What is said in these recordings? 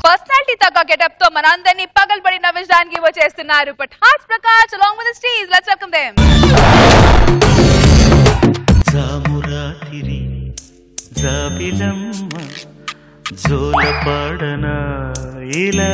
Personality తగ్గ getup తో మనందరినీ పగల్బడి నవ్వించడానికి వచ్చేస్తున్నారు but heart Prakash along with స్టీజ్ లెట్స్ వెల్కమ్ దెమ్ జామురాతిరి జాబిలమ్మ జోలపాడన ఇలా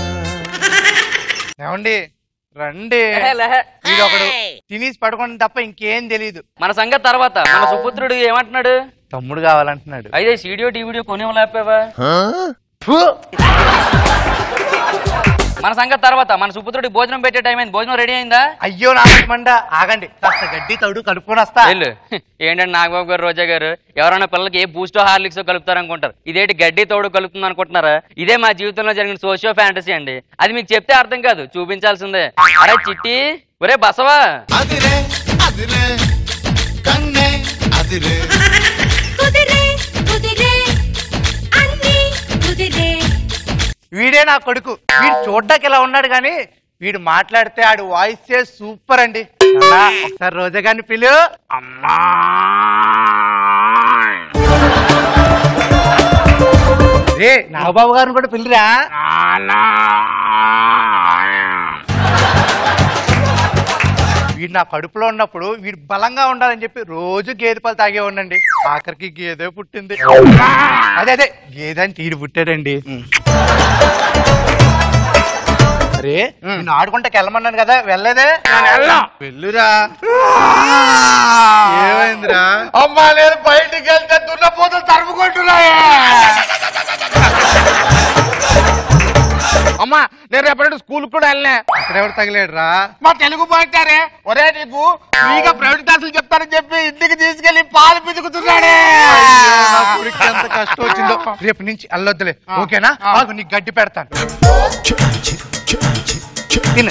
ఏమండి రండి వీడు ఒకడు తినేసి పడుకోవడం తప్ప ఇంకేం తెలియదు మన సంగతి తర్వాత మన సుపుత్రుడు ఏమంటున్నాడు తమ్ముడు కావాలంటున్నాడు అయితే సీడియో టీవీడియో కొనేవలేపావా ఫు! మన సంగతి తర్వాత మన సుపుత్రుడికి భోజనం పెట్టే టైం అయింది భోజనం రెడీ అయిందా అయ్యో నా మండ ఆగండి కాస్త గడ్డి తౌడు కడుక్కొని వస్తా వెళ్ళు ఏంటంటే నాగబాబు గారు రోజా గారు ఎవరైనా పిల్లలకి ఏ బూస్టో హార్లిక్స్ కలుపుతారు అనుకుంటారు ఇదేంటి గడ్డి తోడు కలుపుతుంది అనుకుంటున్నారా ఇదే మా జీవితంలో జరిగిన సోషియో ఫ్యాంటసీ అండి అది మీకు చెప్తే అర్థం కాదు చూపించాల్సిందే అరే చిట్టి ఒరే బసవా అదిరే అదిరే కన్నే అదిరే కుదిరే కుదిరే అన్ని కుదిరే వీడే నా కొడుకు వీడు చూడ్డానికి ఇలా ఉన్నాడు కానీ వీడు మాట్లాడితే ఆడు వాయిస్ సూపర్ అండి అన్నా, ఒకసారి రోజా గారిని పిలు అమ్మా ఏ నాగబాబు గారిని కూడా పిల్లిరా వీడు నా కడుపులో ఉన్నప్పుడు వీడు బలంగా ఉండాలని చెప్పి రోజు గేదె పాలు తాగే ఉండండి ఆఖరికి గేదె పుట్టింది అదే అదే గేదె అని తీరు పుట్టాడండి అరే నేను ఆడుకుంటే వెళ్ళమన్నాను కదా వెళ్ళలేదే వెళ్ళురా ఏమైందిరా అమ్మా నేను బయటికి వెళ్తే దున్నపోతులు తరుముకుంటున్నాయే అమ్మా నేను రేపటి స్కూల్ కూడా వెళ్ళలే అక్కడెవడు తగిలేడు రా మా తెలుగు పోయిటారే ఒరే నీకు ఫ్రీగా ప్రైవేట్ క్లాసులు చెప్తారని చెప్పి ఇంటికి తీసుకెళ్లి పాలు పితుకుతున్నాడే నా కొడుక్కి ఎంత కష్టం వచ్చిందో రేపు నుంచి అల్లొద్దులే ఓకేనా ఆగు నీకు గడ్డి పెడతాను తిను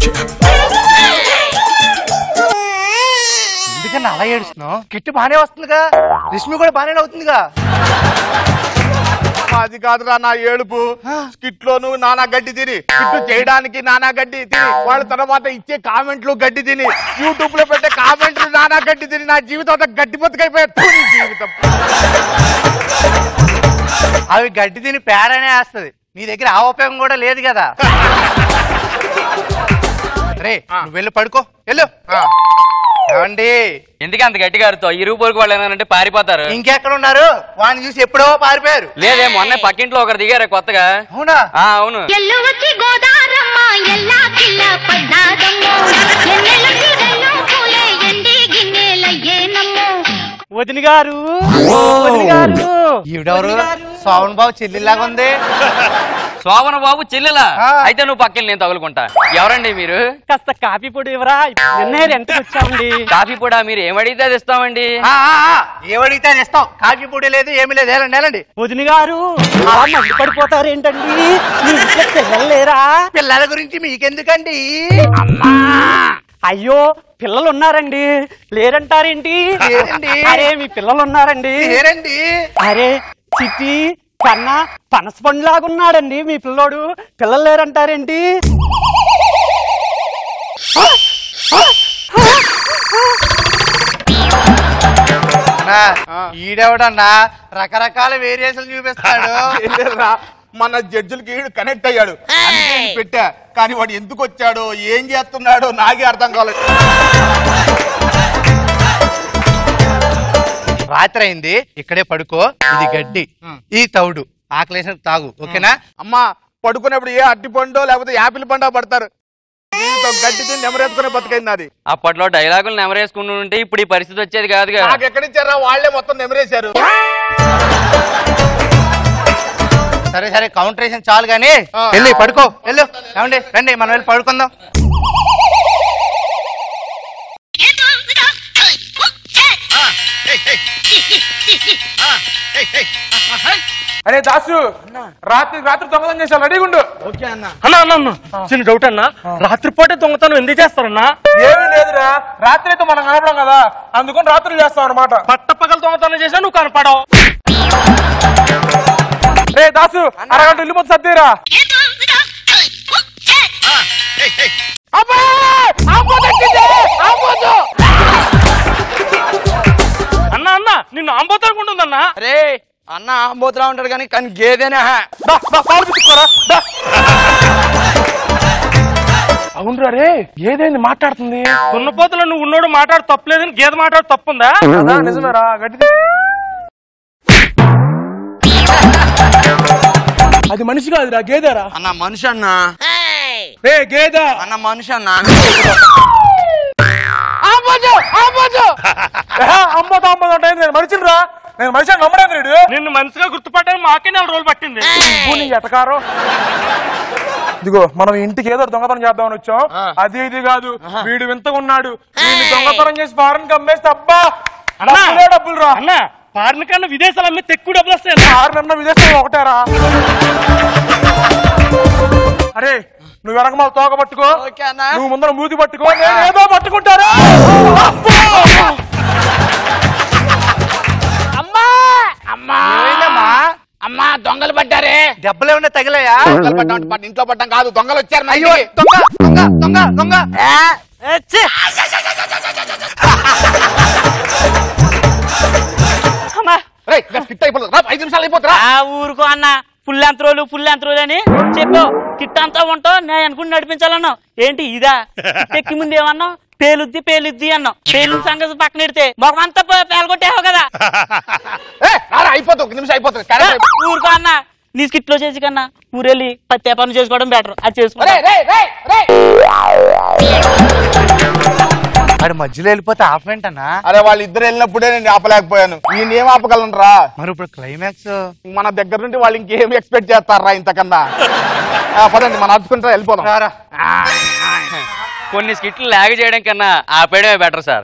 ఎందుకన్నా అలా ఏడుస్తున్నావు కిట్టు బానే వస్తుందిగా రిష్మి కూడా బానే అవుతుందిగా అది కాదురా నా ఏడుపు స్కిట్ లోను నానా గడ్డి తిని స్కిట్ చేయడానికి నానా గడ్డి తిని వాళ్ళ తర్వాత ఇచ్చే కామెంట్లు గడ్డి తిని యూట్యూబ్ లో పెట్టే కామెంట్లు నానా గడ్డి తిని నా జీవితం అంతా గడ్డి బతుకైపోయా థూ, నీ జీవితం అవి గడ్డి తిని పేడనే వేస్తది నీ దగ్గర ఆ ఉపయోగం కూడా లేదు కదా రే నువ్వు వెళ్ళి పడుకో వెళ్ళు ఏమండి ఎందుకు అంత గట్టిగా అరుతావు ఇరుగు పొరుగు వాళ్ళు ఏమన్నారంటే పారిపోతారు ఇంకెక్కడ ఉన్నారు వాడిని చూసి ఎప్పుడో పారిపోయారు లేదే మొన్న పక్కింట్లో ఒకరు దిగారు కొత్తగా అవునా ఆ అవును ఎల్లు వచ్చి గోదారమ్మ ఎల్లా పిల్ల పడ్డాదమ్మో ఎన్నెల తీరెల్లో పూలే ఎండి గిన్నెలయ్యేనమ్మో వదిన గారు వదిన గారు ఈవిడెవరు సోమన్ బాబు చెల్లిలాగా ఉంది శోభన బాబు చెల్లెలా ఆ. అయితే నువ్వు పక్కన నేను తగులుకుంటా ఎవరండి మీరు కాస్త కాఫీ పొడి ఇవ్వరా నిన్నే రెంట్కి వచ్చామండి కాఫీ కూడా మీరు ఏమడిగితే అది ఇస్తామండి ఆ, ఆ, ఆ, ఏమడిగితే అది ఇస్తాం కాఫీ పొడి లేదు ఏమీ లేదు వెళ్ళండి వెళ్ళండి వదిన గారు అలా మండి పడిపోతారేంటండి మీ ఇంట్లో పిల్లలు లేరా పిల్లల గురించి మీకెందుకండి అయ్యో పిల్లలు ఉన్నారండి లేరంటారేంటి లేరండి. అరే మీ పిల్లలు ఉన్నారండి లేరండి అరే చిట్టి కన్నా పనస పండులాగా ఉన్నాడండి మీ పిల్లోడు పిల్లలు లేరంటారేంటి అన్నా, ఈడెవడన్నా రకరకాల వేరియేషన్ చూపిస్తాడు ఏంలేదురా, మన జడ్జిలకి ఈడు కనెక్ట్ అయ్యాడు అందుకే ఈయన పెట్టా కానీ వాడు ఎందుకు వచ్చాడో ఏం చేస్తున్నాడో నాకే అర్థం కాలేదు రాత్రి అయింది ఇక్కడే పడుకో ఇది గడ్డి ఈ తౌడు ఆకలేసిన తాగు ఓకేనా అమ్మా పడుకునేప్పుడు ఏ అట్టి పండో లేకపోతే యాపిల్ పండో పడతారు దీంతో గడ్డి తిని నెమరేసుకునే బతుకైంది అది అప్పట్లో డైలాగులు నెమరేసుకుని ఉంటే ఇప్పుడు ఈ పరిస్థితి వచ్చేది కాదుగా నాకు ఎక్కడిచ్చారా వాళ్ళే మొత్తం నెమరేశారు సరే సరే కౌంటర్ వేసిన చాలు గానీ ఆ. వెళ్ళి పడుకో వెళ్ళు ఏమండి రండి మనం వెళ్ళి పడుకుందాం అరే దాసు రాత్రి రాత్రి దొంగతనం చేశాను రెడీగుండు అన్న అన్న అన్న చిన్న డౌట్ అన్న రాత్రిపూటే దొంగతనం ఎందుకు చేస్తారన్నా ఏమీ లేదురా రాత్రి అయితే మనం కనపడం కదా అందుకని రాత్రి చేస్తాం అనమాట పట్ట పగల దొంగతనం చేసా నువ్వు కనపడవు రే దాసు అరగంట ఇల్లు మొత్తం సర్దేరా అబ్బా! ఆపోతు వచ్చింది! ఆపోతు! అన్న అన్న నిన్ను ఆంబోతానుకుంటుందన్నా రే అన్న ఆంబోతులా ఉంటాడు కానీ కానీ గేదెనే అవునరా రే ఏదైంది మాట్లాడుతుంది దున్నపోతులో నువ్వు ఉన్నోడు మాట్లాడు తప్పలేదని గేదె మాట్లాడు తప్పుందా నిజమేరా గడ్డి అది మనిషి కాదురా గేదెరా అన్న మనిషి అన్న రే గేదె అన్న మనిషి అన్న అమ్మతో అమ్మతో అంటే నేను మనిషిని రా నేను మనిషిని నమ్మలేదు వీడు నిన్ను మనిషిగా గుర్తుపట్టాను మాకే నెల రోజులు పట్టింది నీ ఎటకారం ఇదిగో మనం ఇంటికి ఏదో దొంగతనం చేద్దామని వచ్చాం అది ఇది కాదు వీడు వింతగా ఉన్నాడు వీడిని దొంగతనం చేసి ఫారెన్ అమ్మేస్తే అబ్బా డబ్బులే డబ్బులు రా అన్న ఫారెన్ కన్నా విదేశాలు అమ్మే ఎక్కువ డబ్బులు వస్తాయి ఫారెన్ అన్న విదేశాలు ఒకటేరా అరే నువ్వు వెనకమాల తోక పట్టుకో నువ్వు ముందర మూతి పట్టుకో నేను ఏదో పట్టుకుంటారా ఏమైందమ్మా అమ్మా దొంగలు పడ్డారే దెబ్బలు ఏమన్నా తగిలాయా దొంగలు పడ్డాం అంటే పట్ట- ఇంట్లో పడ్డాం కాదు దొంగలు వచ్చారు అయ్యో దొంగ దొంగ దొంగ దొంగ ఫిట్ అయిపోతుంది రా, ఐదు నిమిషాలు అయిపోతుందా ఆ ఊరుకో అన్న ఫుల్ అంత్రోలు ఫుల్ అంత్రోలు అని చెప్పు కిట్ అంతా ఉంటావు నేను అనుకుని నడిపించాలన్నావు ఏంటి ఇదా ఎక్కి ముందు ఏమన్నావు పేలుద్ది పేలుద్ది అన్నావు పేలు సంగతి పక్కన పెడితే మొగమంతా పేలగొట్టేవు కదా ఏ, రారా, అయిపోతుంది ఒక నిమిషం అయిపోతుంది కరెక్ట్ అయిపో- ఊరుకో అన్న నీ స్కిట్ లో చేసి కన్నా ఊరెళ్ళి పత్తి పనులు చేసుకోవడం బెటర్ అది చేసుకో రేయ్, రేయ్, రేయ్, రేయ్. ఆడు మధ్యలో వెళ్ళిపోతే ఆపేంటన్నా అరే వాళ్ళు ఇద్దరు వెళ్ళినప్పుడే నేను ఆపలేకపోయాను ఈయన ఏం ఆపగలను రా మరి ఇప్పుడు క్లైమాక్స్ మన దగ్గర నుండి వాళ్ళు ఇంకేం ఎక్స్పెక్ట్ చేస్తారా ఇంతకన్నా ఆ, పదండి మనం అడుచుకుంటా వెళ్ళిపోదాం రారా కొన్ని స్కిట్లు లాగ్ చేయడం కన్నా ఆపేయడమే బెటర్ సార్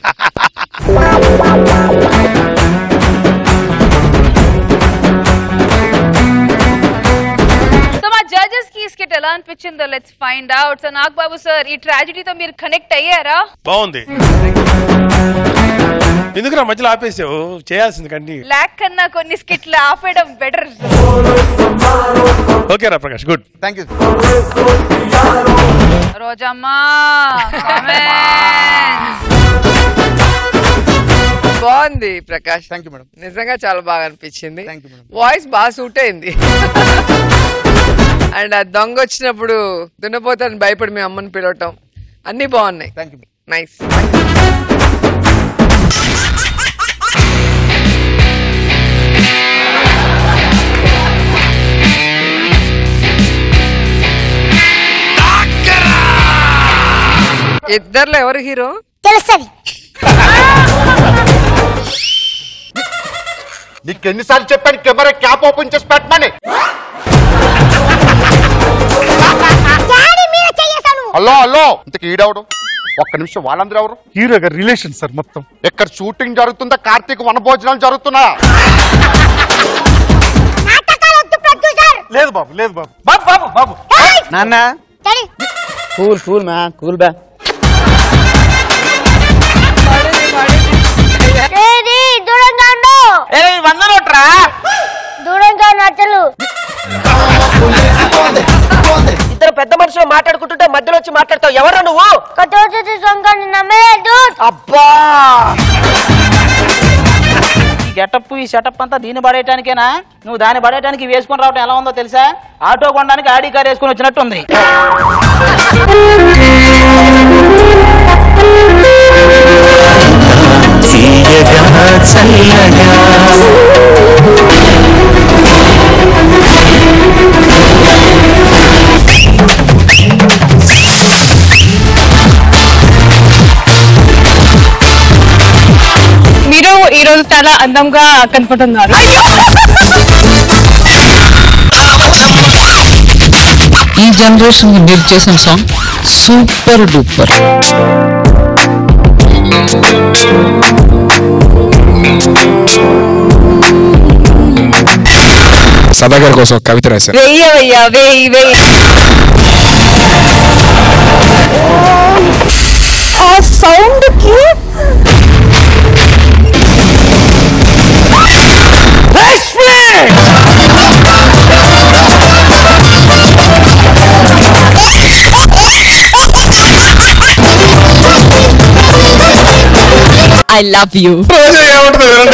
సో మా జడ్జెస్ కి స్కిట్ ఎలా అనిపించిందో let's find out so Nag Babu sir ఈ ట్రాజడీతో మీరు కనెక్ట్ అయ్యారా బాగుంది ఎందుకురా మధ్యలో ఆపేసావు చేయాల్సింది కండి లాక్ కన్నా కొన్ని స్కిట్లు ఆపేయడం బెటర్ ఓకేరా Prakash good thank you Rojamma comments. బాగుంది ప్రకాష్ థ్యాంక్ యూ మేడం నిజంగా చాలా బాగా అనిపించింది థ్యాంక్ యూ మేడం వాయిస్ బాగా సూట్ అయింది అండ్ ఆ దొంగ వచ్చినప్పుడు దున్నపోతాను భయపడి మీ అమ్మని పిలవటం అన్ని బాగున్నాయి థ్యాంక్ యూ నైస్ ఇద్దర్లో ఎవరు హీరో తెలుస్తుంది నీకు ఎన్నిసార్లు చెప్పాను కెమెరా క్యాప్ ఓపెన్ చేసి పెట్టమని డాడీ మీద చెయ్యేశాను హలో హలో ఇంతకు ఈడవడు ఒక్క నిమిషం వాళ్ళందరూ ఎవరు హీరో గారు రిలేషన్ సార్ మొత్తం ఎక్కడ షూటింగ్ జరుగుతుందా కార్తీక్ వనభోజనాలు జరుగుతున్నా నాటకాలు వద్దు ప్రొడ్యూసర్ లేదు బాబు లేదు బాబు బాబు బాబు బాబు నాన్న డాడీ కూల్ కూల్ మ్యా కూల్ బ్యా డాడీ దూరంగా ఉండు వంద నోట్రా దూరంగా నచ్చలు ఇద్దరు పెద్ద మనుషులు మాట్లాడుకుంటుంటే మధ్యలో వచ్చి మాట్లాడతావు ఎవరు నువ్వు కథోచి సొంగని నమ్మలేదు అబ్బా ఈ గెటప్ ఈ సెటప్ అంతా దీన్ని పడేయటానికేనా నువ్వు దాన్ని పడేయటానికి వేసుకొని రావటం ఎలా ఉందో తెలుసా ఆటో కొనడానికి ఆడి కార్ వేసుకొని వచ్చినట్టు ఉంది తీయగా చల్లగా మీరు ఈ రోజు చాలా అందంగా కనపడుతున్నారు ఈ జనరేషన్ మీరు చేసిన సాంగ్ సూపర్ డూపర్ సదాగర్ కోసం ఒక కవిత రాశారు వెయ్యవయ్యా వెయ్యి వెయ్యి ఆ సౌండ్ కి ఐ లవ్ యూ రోజా ఏమంటుంది వినండి